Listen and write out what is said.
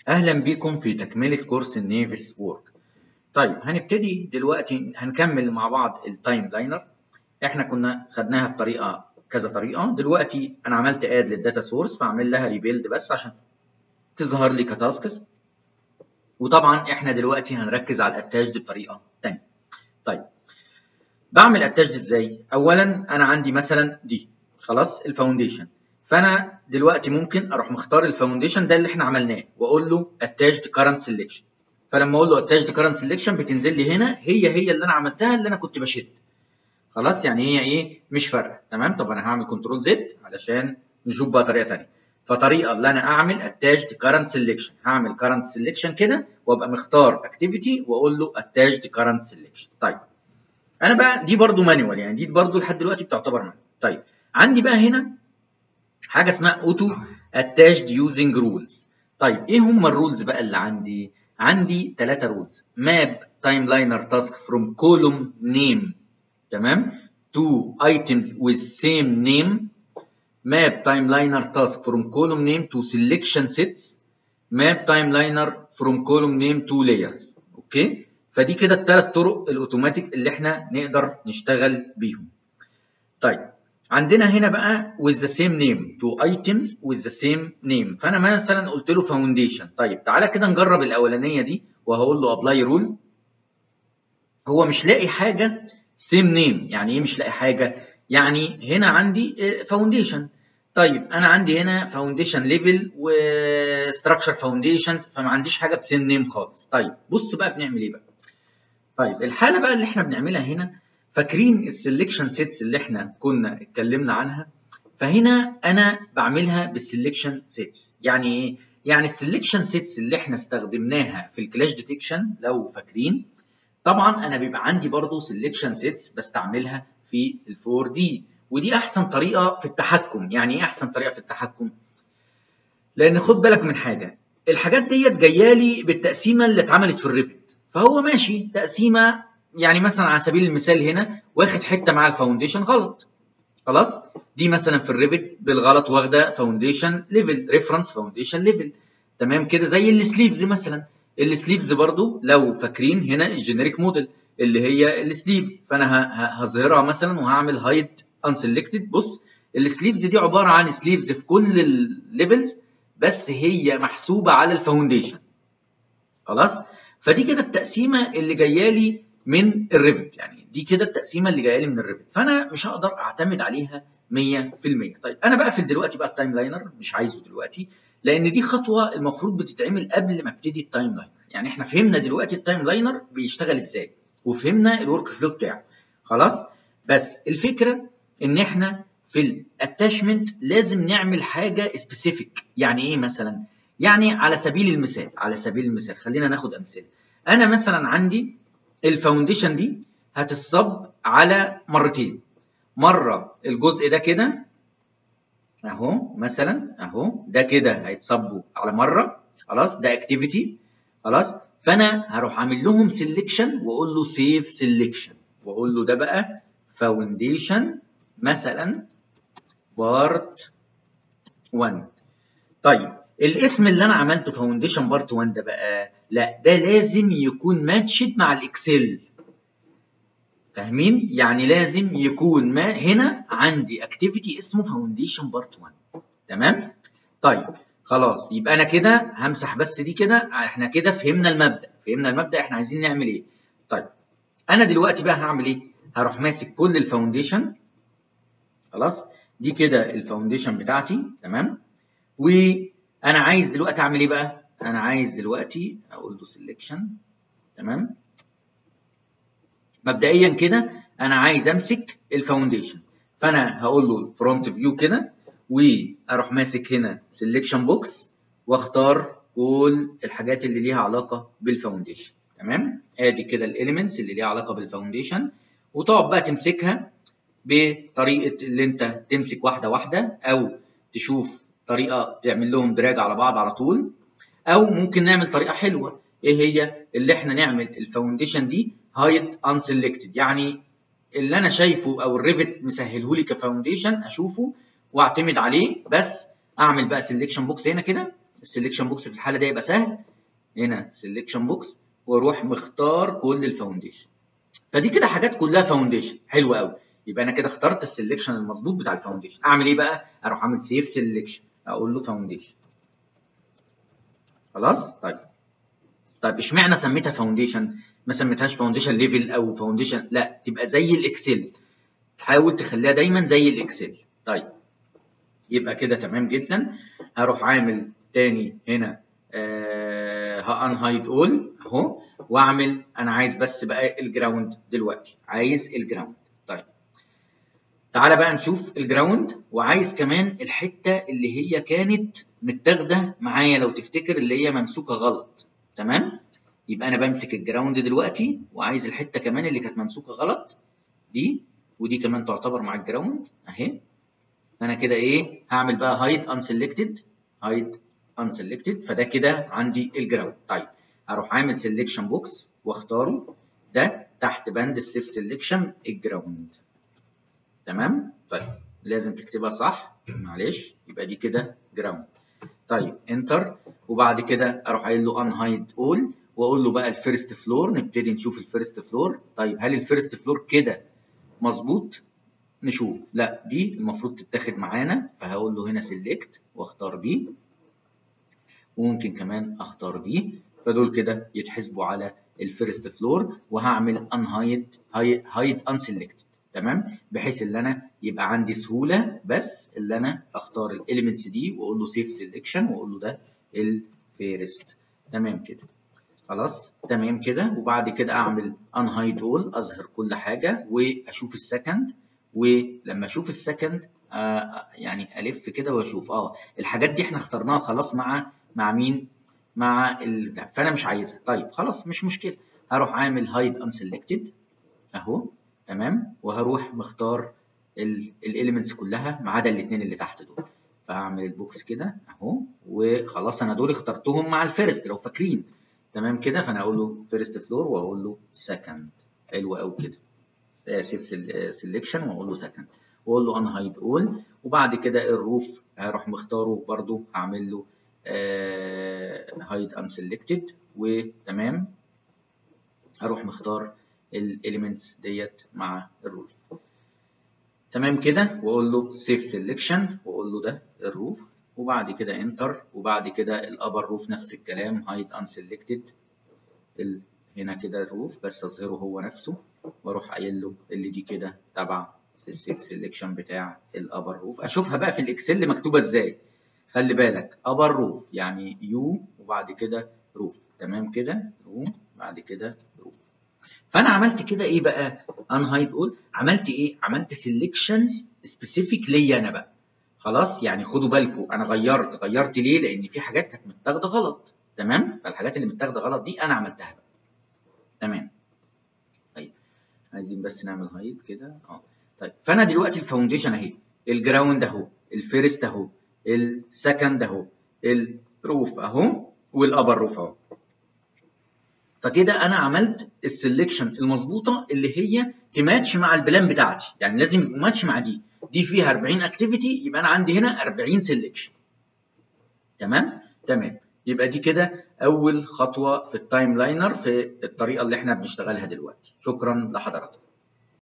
أهلا بكم في تكملة كورس النيفس وورك. طيب هنبتدي دلوقتي هنكمل مع بعض التايم لاينر. احنا كنا خدناها بطريقة كذا طريقة، دلوقتي أنا عملت اد للداتا سورس فأعمل لها ريبيلد بس عشان تظهر لي كتاسكس. وطبعا احنا دلوقتي هنركز على الاتاجد بطريقة تانية. طيب بعمل اتاجد ازاي؟ أولا أنا عندي مثلا دي خلاص الفاونديشن. فانا دلوقتي ممكن اروح مختار الفاونديشن ده اللي احنا عملناه واقول له اتاجد كارنت سيلكشن فلما اقول له اتاجد كارنت سيلكشن بتنزل لي هنا هي هي اللي انا عملتها اللي انا كنت بشد خلاص يعني هي ايه مش فارقه تمام طب انا هعمل كنترول زد علشان نشوف بقى طريقه ثانيه فطريقه اللي انا اعمل اتاجد كارنت سيلكشن هعمل كارنت سيلكشن كده وابقى مختار اكتيفيتي واقول له اتاجد كارنت سيلكشن طيب انا بقى دي برده مانيوال يعني دي برده لحد دلوقتي بتعتبر مانيوال طيب عندي بقى هنا حاجه اسمها اوتو اتاشد يوزنج رولز طيب ايه هم الرولز بقى اللي عندي عندي ثلاثه رولز ماب تايم لاينر تاسك فروم كولوم نيم تمام to items with same name map timeliner task from column name to selection sets map timeliner from column name to layers اوكي فدي كده الثلاث طرق الاوتوماتيك اللي احنا نقدر نشتغل بيهم طيب عندنا هنا بقى with the same name to items with the same name فانا مثلا قلت له foundation طيب تعالى كده نجرب الاولانيه دي وهقول له apply rule هو مش لاقي حاجه same name يعني ايه مش لاقي حاجه يعني هنا عندي foundation طيب انا عندي هنا foundation level و structure foundations فما عنديش حاجه بسيم نيم خالص طيب بص بقى بنعمل ايه بقى طيب الحاله بقى اللي احنا بنعملها هنا فاكرين السلكشن سيتس اللي احنا كنا اتكلمنا عنها فهنا انا بعملها بالسلكشن سيتس يعني ايه يعني السلكشن سيتس اللي احنا استخدمناها في الكلاش ديتكشن لو فاكرين طبعا انا بيبقى عندي برضو سلكشن سيتس بستعملها في الفور دي ودي احسن طريقه في التحكم يعني ايه احسن طريقه في التحكم لان خد بالك من حاجه الحاجات ديت جايه لي بالتقسيمه اللي اتعملت في الريفت فهو ماشي تقسيمه يعني مثلا على سبيل المثال هنا واخد حته مع الفاونديشن غلط خلاص دي مثلا في الريفت بالغلط واخده فاونديشن ليفل ريفرنس فاونديشن ليفل تمام كده زي السليفز مثلا السليفز برضو لو فاكرين هنا الجينيريك موديل اللي هي السليفز فانا هظهرها مثلا وهعمل هايد انسلكتد بص السليفز دي عباره عن سليفز في كل الليفلز بس هي محسوبه على الفاونديشن خلاص فدي كده التقسيمه اللي جايه لي من الريفت يعني دي كده التقسيمه اللي جايه لي من الريفت فانا مش هقدر اعتمد عليها 100% طيب انا بقفل دلوقتي بقى التايم لاينر مش عايزه دلوقتي لان دي خطوه المفروض بتتعمل قبل ما ابتدي التايم لاينر يعني احنا فهمنا دلوقتي التايم لاينر بيشتغل ازاي وفهمنا الورك فلو بتاعه خلاص بس الفكره ان احنا في الاتاشمنت لازم نعمل حاجه سبيسيفيك يعني ايه مثلا يعني على سبيل المثال على سبيل المثال خلينا ناخد امثله انا مثلا عندي الفاونديشن دي هتتصب على مرتين مره الجزء ده كده اهو مثلا اهو ده كده هيتصبوا على مره خلاص ده اكتيفيتي خلاص فانا هروح اعمل لهم سيلكشن واقول له سيف سيلكشن واقول له ده بقى فاونديشن مثلا بارت 1 طيب الاسم اللي انا عملته فاونديشن بارت 1 ده بقى لا ده لازم يكون ماتشد مع الاكسل فاهمين يعني لازم يكون ما هنا عندي اكتيفيتي اسمه فاونديشن بارت 1 تمام طيب خلاص يبقى انا كده همسح بس دي كده احنا كده فهمنا المبدا فهمنا المبدا احنا عايزين نعمل ايه طيب انا دلوقتي بقى هعمل ايه هروح ماسك كل الفاونديشن خلاص دي كده الفاونديشن بتاعتي تمام وانا عايز دلوقتي اعمل ايه بقى انا عايز دلوقتي اقول له سيلكشن تمام مبدئيا كده انا عايز امسك الفاونديشن فانا هقول له فرونت فيو كده واروح ماسك هنا سيلكشن بوكس واختار كل الحاجات اللي ليها علاقه بالفاونديشن تمام ادي كده الاليمنتس اللي ليها علاقه بالفاونديشن وتقعد بقى تمسكها بطريقه اللي انت تمسك واحده واحده او تشوف طريقه تعمل لهم دراج على بعض على طول او ممكن نعمل طريقه حلوه ايه هي اللي احنا نعمل الفاونديشن دي هايد انسلكتد يعني اللي انا شايفه او الريفت مسهله لي كفاونديشن اشوفه واعتمد عليه بس اعمل بقى سيلكشن بوكس هنا كده السلكشن بوكس في الحاله دي يبقى سهل هنا سلكشن بوكس واروح مختار كل الفاونديشن فدي كده حاجات كلها فاونديشن حلوه قوي يبقى انا كده اخترت السلكشن المظبوط بتاع الفاونديشن اعمل ايه بقى اروح اعمل سيف سلكشن اقول له فاونديشن خلاص طيب طيب اشمعنى سميتها فاونديشن ما سميتهاش فاونديشن ليفل او فاونديشن لا تبقى زي الاكسل تحاول تخليها دايما زي الاكسل طيب يبقى كده تمام جدا هروح عامل تاني هنا آه هانهايد اول اهو واعمل انا عايز بس بقى الجراوند دلوقتي عايز الجراوند طيب تعالى بقى نشوف الجراوند وعايز كمان الحته اللي هي كانت متاخده معايا لو تفتكر اللي هي ممسوكه غلط تمام يبقى انا بمسك الجراوند دلوقتي وعايز الحته كمان اللي كانت ممسوكه غلط دي ودي كمان تعتبر مع الجراوند اهي انا كده ايه هعمل بقى هايد انسلكتد هايد انسلكتد فده كده عندي الجراوند طيب هروح عامل سيلكشن بوكس واختاره ده تحت بند السيف سيلكشن الجراوند تمام طيب لازم تكتبها صح معلش يبقى دي كده جراوند طيب انتر وبعد كده اروح قايل له ان هايد اول واقول له بقى الفيرست فلور نبتدي نشوف الفيرست فلور طيب هل الفيرست فلور كده مظبوط نشوف لا دي المفروض تتاخد معانا فهقول له هنا سيلكت واختار دي وممكن كمان اختار دي فدول كده يتحسبوا على الفيرست فلور وهعمل ان هايد هايد ان سيلكتد تمام بحيث ان انا يبقى عندي سهوله بس اللي انا اختار الاليمنتس دي واقول له سيف سيلكشن واقول له ده الفيرست تمام كده خلاص تمام كده وبعد كده اعمل ان هايد اول اظهر كل حاجه واشوف السكند ولما اشوف السكند آه يعني الف كده واشوف اه الحاجات دي احنا اخترناها خلاص مع مع مين مع ال... فانا مش عايزها طيب خلاص مش مشكله هروح عامل هايد ان سيلكتد اهو تمام وهروح مختار الاليمنتس كلها ما عدا الاثنين اللي تحت دول فهعمل البوكس كده اهو وخلاص انا دول اخترتهم مع الفيرست لو فاكرين تمام كده فانا اقول له فيرست فلور واقول له سكند حلو قوي كده اسف سيلكشن واقول له سكند واقول له ان هايد اول وبعد كده الروف هروح مختاره برده هعمل له هايد ان سيلكتد وتمام هروح مختار الاليمنتس ديت مع الروف تمام كده واقول له سيف سيلكشن واقول له ده الروف وبعد كده انتر وبعد كده الابر روف نفس الكلام هايد ان سيلكتد هنا كده الروف بس اظهره هو نفسه واروح قايل له اللي دي كده تبع السيف سيلكشن بتاع الابر روف اشوفها بقى في الاكسل مكتوبه ازاي خلي بالك ابر روف يعني يو وبعد كده روف تمام كده رو بعد كده روف فانا عملت كده ايه بقى ان هايد اول عملت ايه عملت سيلكشنز سبيسيفيك ليا انا بقى خلاص يعني خدوا بالكم انا غيرت غيرت ليه لان في حاجات كانت متاخده غلط تمام فالحاجات اللي متاخده غلط دي انا عملتها بقى تمام طيب عايزين بس نعمل هايد كده اه طيب فانا دلوقتي الفاونديشن اهي الجراوند اهو الفيرست اهو السكند اهو الروف اهو والابر روف اهو فكده انا عملت السلكشن المظبوطه اللي هي تماتش مع البلان بتاعتي يعني لازم يبقوا ماتش مع دي دي فيها 40 اكتيفيتي يبقى انا عندي هنا 40 سلكشن تمام تمام يبقى دي كده اول خطوه في التايم لاينر في الطريقه اللي احنا بنشتغلها دلوقتي شكرا لحضراتكم